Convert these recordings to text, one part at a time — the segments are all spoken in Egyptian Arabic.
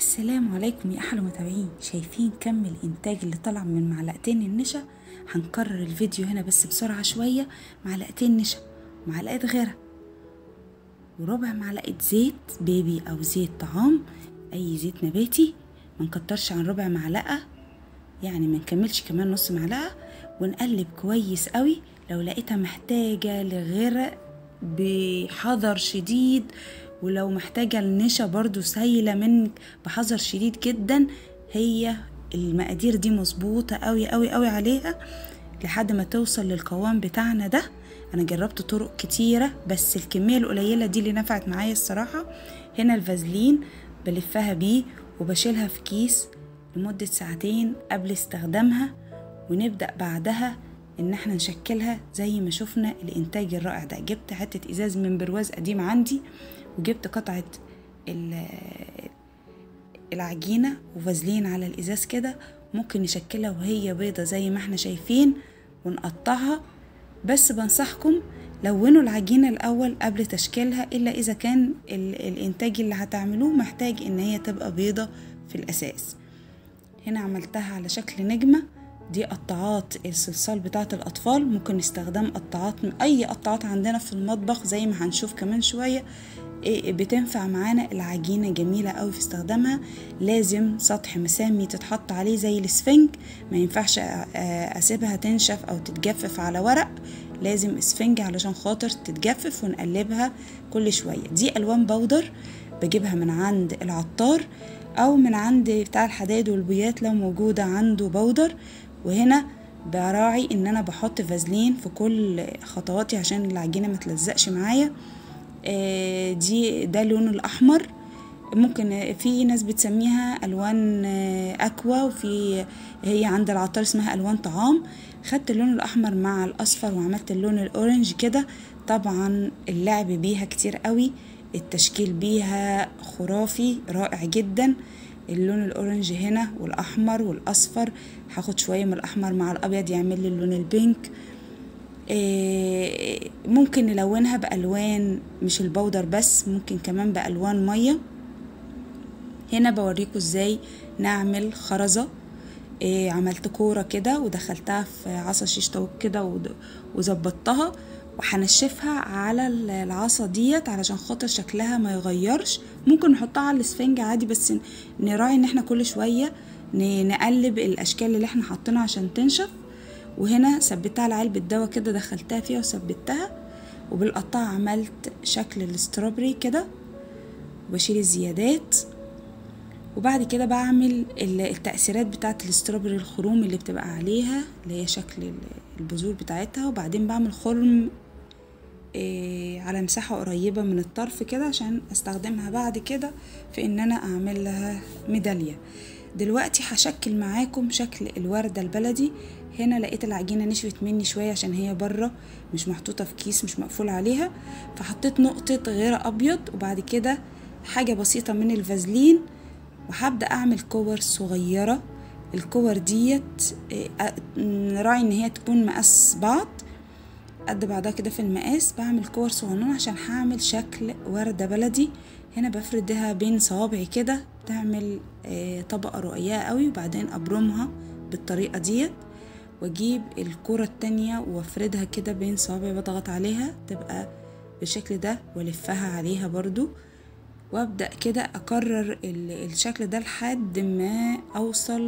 السلام عليكم يا احلى متابعين شايفين كم الانتاج اللي طلع من معلقتين النشا هنكرر الفيديو هنا بس بسرعه شويه معلقتين نشا معلقه غيرها وربع معلقه زيت بيبي او زيت طعام اي زيت نباتي ما نكترش عن ربع معلقه يعني ما نكملش كمان نص معلقه ونقلب كويس قوي لو لقيتها محتاجه لغرق بحذر شديد ولو محتاجة النشا برضو سايلة منك بحذر شديد جدا هي المقادير دي مظبوطة قوي قوي قوي عليها لحد ما توصل للقوام بتاعنا ده انا جربت طرق كتيرة بس الكمية القليلة دي اللي نفعت معايا الصراحة هنا الفازلين بلفها بيه وبشيلها في كيس لمدة ساعتين قبل استخدامها ونبدأ بعدها ان احنا نشكلها زي ما شفنا الانتاج الرائع ده جبت حتة ازاز من برواز قديم عندي وجبت قطعة العجينة وفازلين على الإزاز كده ممكن نشكلها وهي بيضة زي ما احنا شايفين ونقطعها بس بنصحكم لونوا العجينة الأول قبل تشكيلها إلا إذا كان الإنتاج اللي هتعملوه محتاج إن هي تبقى بيضة في الأساس هنا عملتها على شكل نجمة دي قطعات الصلصال بتاعة الأطفال ممكن نستخدم قطعات من أي قطعات عندنا في المطبخ زي ما هنشوف كمان شوية بتنفع معانا العجينة جميلة قوي في استخدامها لازم سطح مسامي تتحط عليه زي الاسفنج ما ينفعش اسيبها تنشف او تتجفف على ورق لازم اسفنج علشان خاطر تتجفف ونقلبها كل شوية دي الوان بودر بجيبها من عند العطار او من عند بتاع الحداد والبيات لو موجودة عنده بودر وهنا براعي ان انا بحط فازلين في كل خطواتي عشان العجينة ما تلزقش معايا دي ده اللون الاحمر ممكن في ناس بتسميها الوان اكوا وفي هي عند العطار اسمها الوان طعام خدت اللون الاحمر مع الاصفر وعملت اللون الاورنج كده طبعا اللعب بيها كتير قوي التشكيل بيها خرافي رائع جدا اللون الاورنج هنا والاحمر والاصفر هاخد شويه من الاحمر مع الابيض يعمل لي اللون البينك ممكن نلونها بألوان مش البودر بس ممكن كمان بألوان مية هنا بوريكم ازاي نعمل خرزة عملت كورة كده ودخلتها في عصا شيش طاووق كده وظبطتها وهنشفها على العصا ديت علشان خاطر شكلها ما يغيرش ممكن نحطها على الاسفنج عادي بس نراعي ان احنا كل شوية نقلب الاشكال اللي احنا حاطينها عشان تنشف وهنا ثبتها على علبة دوا كده دخلتها فيها وثبتها وبالقطاع عملت شكل الاستروبري كده وبشيل الزيادات وبعد كده بعمل التأثيرات بتاعة الاستروبري الخروم اللي بتبقى عليها اللي هي شكل البذور بتاعتها وبعدين بعمل خرم على مساحة قريبة من الطرف كده عشان استخدمها بعد كده في ان انا اعمل لها ميدالية دلوقتي هشكل معاكم شكل الوردة البلدي هنا لقيت العجينة نشفت مني شوية عشان هي بره مش محطوطة في كيس مش مقفول عليها فحطيت نقطة غير أبيض وبعد كده حاجة بسيطة من الفازلين وهبدأ أعمل كور صغيرة الكور ديت نراعي إن هي تكون مقاس بعض قد بعضها كده في المقاس بعمل كور صغنونة عشان هعمل شكل وردة بلدي هنا بفردها بين صوابعي كده تعمل طبقة رقيقة قوي وبعدين أبرمها بالطريقة ديت واجيب الكرة التانية وافردها كده بين صوابعي بضغط عليها تبقى بالشكل ده والفها عليها برضو وابدأ كده اكرر الشكل ده لحد ما اوصل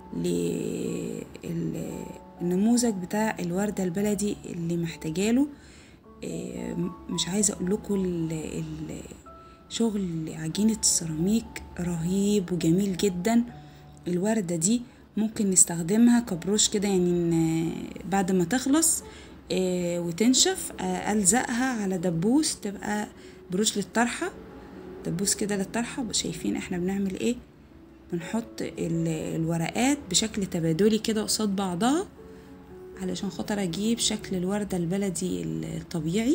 للنموذج بتاع الوردة البلدي اللي محتاجاله مش عايزة اقول لكم شغل عجينة السيراميك رهيب وجميل جدا الوردة دي ممكن نستخدمها كبروش كده يعني بعد ما تخلص وتنشف ألزقها على دبوس تبقى بروش للطرحة دبوس كده للطرحة شايفين احنا بنعمل ايه بنحط الورقات بشكل تبادلي كده قصاد بعضها علشان خاطر اجيب شكل الوردة البلدي الطبيعي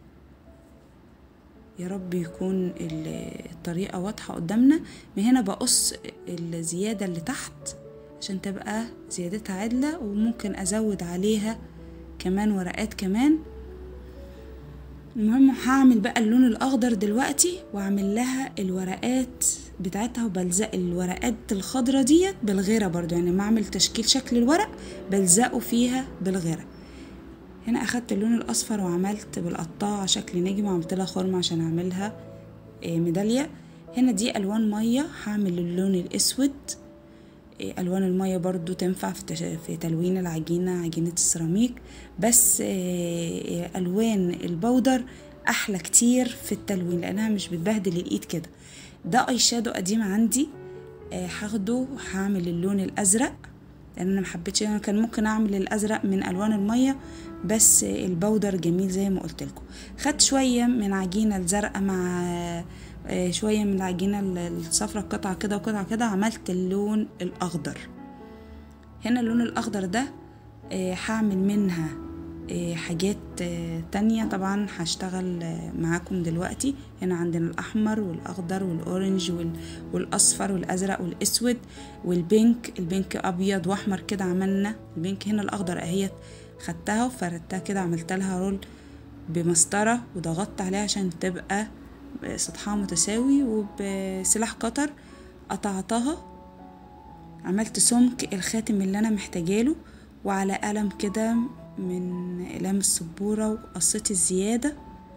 يا رب يكون الطريقة واضحة قدامنا من هنا بقص الزيادة اللي تحت عشان تبقى زيادتها عدلة وممكن أزود عليها كمان ورقات كمان المهم هعمل بقى اللون الأخضر دلوقتي وأعمل لها الورقات بتاعتها وبلزق الورقات الخضرة ديت بالغيرة برضو يعني ما اعمل تشكيل شكل الورق بلزقه فيها بالغيرة هنا اخدت اللون الاصفر وعملت بالقطاعة شكل نجم وعملت لها خرم عشان اعملها ميدالية هنا دي الوان مية هعمل اللون الاسود الوان المية برضو تنفع في, تش... في تلوين العجينة عجينة السيراميك بس الوان البودر احلى كتير في التلوين لانها مش بتبهدل الايد كده ده اي شادو قديم عندي هاخده هعمل اللون الازرق لان انا محبتش انا كان ممكن اعمل الازرق من الوان الميه بس البودر جميل زي ما قلت لكم خدت شويه من عجينه الزرقاء مع شويه من العجينه الصفرا قطعه كده وقطعه كده عملت اللون الاخضر هنا اللون الاخضر ده هعمل منها حاجات تانية طبعا هشتغل معاكم دلوقتي هنا عندنا الأحمر والأخضر والأورنج والأصفر والأزرق والأسود والبينك البينك أبيض وأحمر كده عملنا البينك هنا الأخضر أهيت خدتها وفردتها كده عملت لها رول بمسطرة وضغطت عليها عشان تبقى سطحها متساوي وبسلاح قطر قطعتها عملت سمك الخاتم اللي أنا محتاجاله وعلى قلم كده من أقلام السبورة وقصيت الزيادة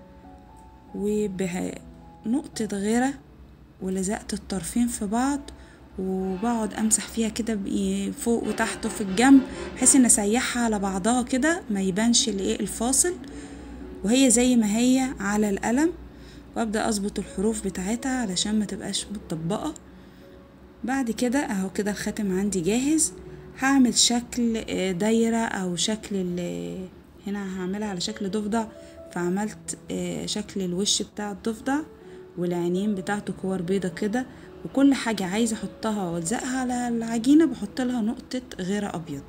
وبنقطة غيرة ولزقت الطرفين في بعض وبقعد امسح فيها كده فوق وتحت وفي الجنب بحيث ان اسيحها على بعضها كده ما يبانش الايه الفاصل وهي زي ما هي على القلم وابدا اظبط الحروف بتاعتها علشان ما تبقاش متطبقه بعد كده اهو كده الخاتم عندي جاهز هعمل شكل دايرة أو شكل هنا هعملها على شكل ضفدع فعملت شكل الوش بتاع الضفدع والعينين بتاعته كور بيضة كده وكل حاجة عايزة احطها والزقها على العجينة بحط لها نقطة غيرة أبيض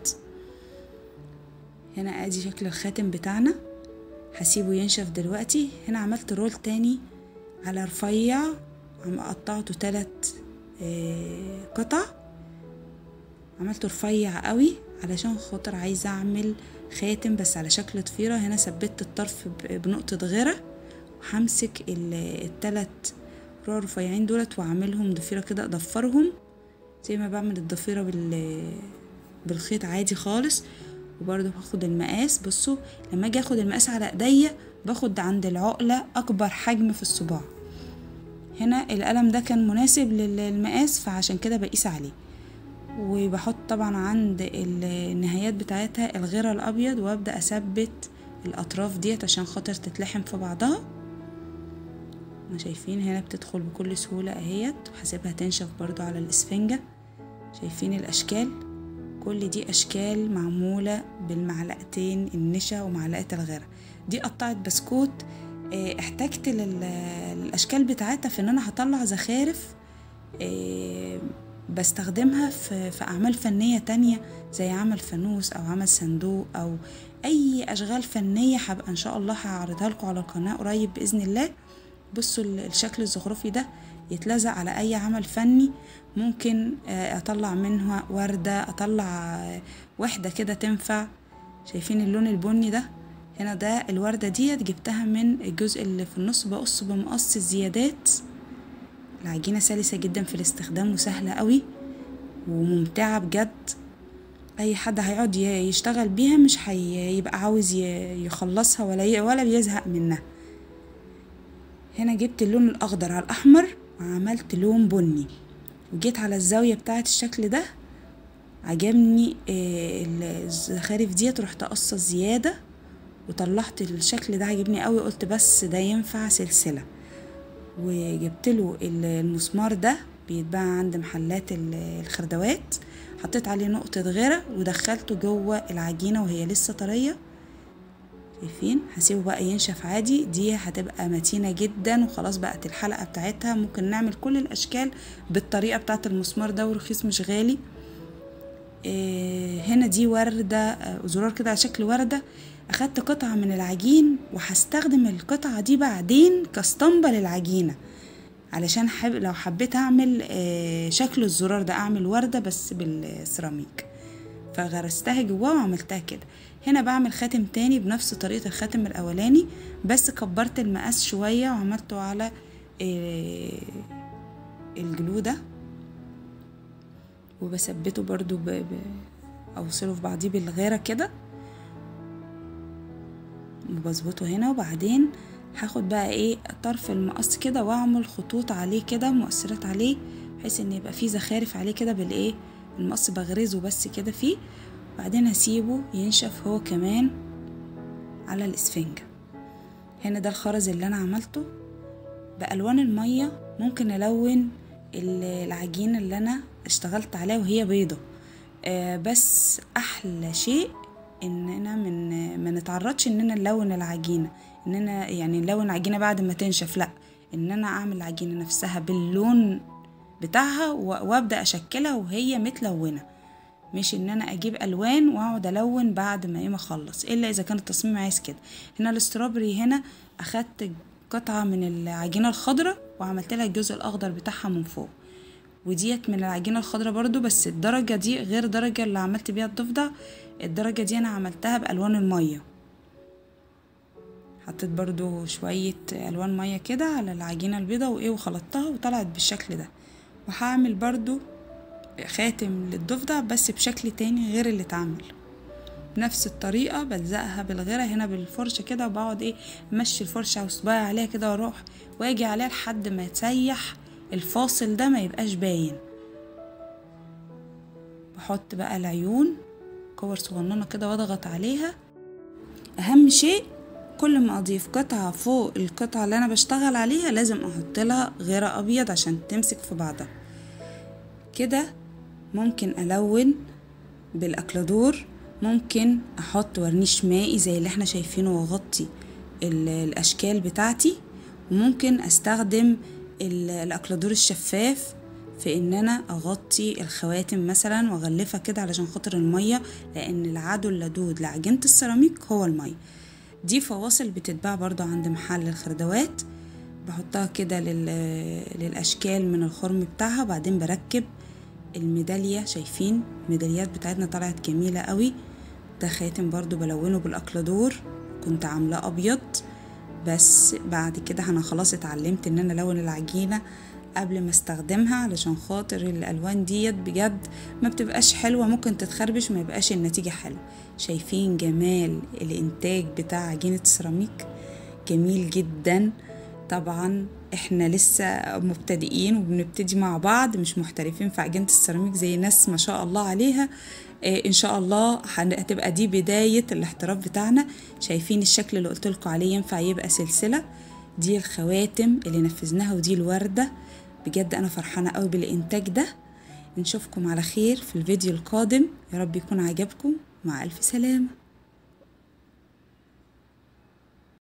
هنا ادي شكل الخاتم بتاعنا هسيبه ينشف دلوقتي هنا عملت رول تاني على رفيع عم قطعته تلات قطع عملته رفيع قوي علشان خاطر عايزه اعمل خاتم بس على شكل ضفيره هنا ثبت الطرف بنقطه غيره وهمسك التلات روا رفيعين دولت واعملهم ضفيره كده اضفرهم زي ما بعمل الضفيره بال بالخيط عادي خالص وبرضه هاخد المقاس بصوا لما اجي اخد المقاس على ايديا باخد عند العقله اكبر حجم في الصباع هنا القلم ده كان مناسب للمقاس فعشان كده بقيس عليه وبحط طبعا عند النهايات بتاعتها الغيرة الابيض وابدا اثبت الاطراف ديت عشان خاطر تتلحم في بعضها شايفين هنا بتدخل بكل سهولة اهيت وهسيبها تنشف برضو على الاسفنجة شايفين الاشكال كل دي اشكال معمولة بالمعلقتين النشا ومعلقة الغيرة دي قطعت بسكوت احتجت للاشكال بتاعتها في ان انا هطلع زخارف بستخدمها في, في أعمال فنية تانية زي عمل فانوس أو عمل صندوق أو أي أشغال فنية هبقى إن شاء الله هعرضها لكم على القناة قريب بإذن الله بصوا الشكل الزخرفي ده يتلزق على أي عمل فني ممكن أطلع منها وردة أطلع وحدة كده تنفع شايفين اللون البني ده هنا ده الوردة ديت جبتها من الجزء اللي في النص بقص بمقص الزيادات العجينة سلسة جدا في الاستخدام وسهلة قوي وممتعة بجد اي حد هيقعد يشتغل بيها مش هيبقى عاوز يخلصها ولا ولا بيزهق منها هنا جبت اللون الاخضر على الاحمر وعملت لون بني وجيت على الزاوية بتاعة الشكل ده عجبني الزخارف ديت رحت قصة زيادة وطلعت الشكل ده عجبني قوي قلت بس ده ينفع سلسله وجبت له المسمار ده بيتباع عند محلات الخردوات حطيت عليه نقطة غيرة ودخلته جوه العجينة وهي لسه طرية شايفين هسيبه بقى ينشف عادي دي هتبقى متينة جدا وخلاص بقت الحلقة بتاعتها ممكن نعمل كل الأشكال بالطريقة بتاعت المسمار ده ورخيص مش غالي إيه هنا دي وردة زرار كده على شكل وردة أخدت قطعة من العجين وهستخدم القطعة دي بعدين كاسطمبة للعجينة علشان حب لو حبيت أعمل شكل الزرار ده أعمل وردة بس بالسيراميك فغرستها جواه وعملتها كده هنا بعمل خاتم تاني بنفس طريقة الخاتم الأولاني بس كبرت المقاس شوية وعملته على الجلو ده وبثبته برضو ب... ب... اوصله في بعضيه بالغيره كده وبظبطه هنا وبعدين هاخد بقى ايه طرف المقص كده واعمل خطوط عليه كده مؤثرات عليه بحيث ان يبقى فيه زخارف عليه كده بالايه المقص بغرزه بس كده فيه بعدين هسيبه ينشف هو كمان على الاسفنجة هنا ده الخرز اللي انا عملته بألوان المية ممكن ألون العجينة اللي أنا اشتغلت عليها وهي بيضة آه بس أحلى شيء إننا من ما نتعرضش إننا نلون العجينة إننا يعني نلون العجينة بعد ما تنشف لأ إن أنا أعمل العجينة نفسها باللون بتاعها وأبدأ أشكلها وهي متلونة مش ان انا اجيب الوان واقعد الون بعد ما ايه ما اخلص الا اذا كان التصميم عايز كده هنا الاستروبري هنا اخدت قطعة من العجينة الخضراء وعملت لها الجزء الأخضر بتاعها من فوق وديت من العجينة الخضراء برضو بس الدرجة دي غير الدرجة اللي عملت بيها الضفدع الدرجة دي أنا عملتها بألوان المية حطيت برضو شوية ألوان مية كده على العجينة البيضة وإيه وخلطتها وطلعت بالشكل ده وهعمل برضو خاتم للضفدع بس بشكل تاني غير اللي اتعمل بنفس الطريقة بلزقها بالغيرة هنا بالفرشة كده وبقعد ايه امشي الفرشة وصباعي عليها كده واروح واجي عليها لحد ما تسيح الفاصل ده ما يبقاش باين بحط بقى العيون كور صغننة كده واضغط عليها اهم شيء كل ما اضيف قطعة فوق القطعة اللي انا بشتغل عليها لازم احط لها غيرة ابيض عشان تمسك في بعضها كده ممكن الون بالاكلادور ممكن احط ورنيش مائي زي اللي احنا شايفينه واغطي الاشكال بتاعتي وممكن استخدم الاكلادور الشفاف في ان انا اغطي الخواتم مثلا واغلفها كده علشان خاطر المية لان العدو اللدود لعجينة السيراميك هو المية دي فواصل بتتباع برضو عند محل الخردوات بحطها كده للاشكال من الخرم بتاعها وبعدين بركب الميدالية شايفين الميداليات بتاعتنا طلعت جميلة قوي ده خاتم برضو بلونه بالاكلادور كنت عاملاه ابيض بس بعد كده انا خلاص اتعلمت ان انا الون العجينة قبل ما استخدمها علشان خاطر الالوان ديت بجد ما بتبقاش حلوة ممكن تتخربش ما يبقاش النتيجة حلوة شايفين جمال الانتاج بتاع عجينة السيراميك جميل جدا طبعا احنا لسه مبتدئين وبنبتدي مع بعض مش محترفين في عجينة السيراميك زي ناس ما شاء الله عليها اه ان شاء الله هتبقى دي بداية الاحتراف بتاعنا شايفين الشكل اللي قلت لكم عليه ينفع يبقى سلسلة دي الخواتم اللي نفذناها ودي الوردة بجد انا فرحانة قوي بالانتاج ده نشوفكم على خير في الفيديو القادم يا رب يكون عجبكم مع الف سلامه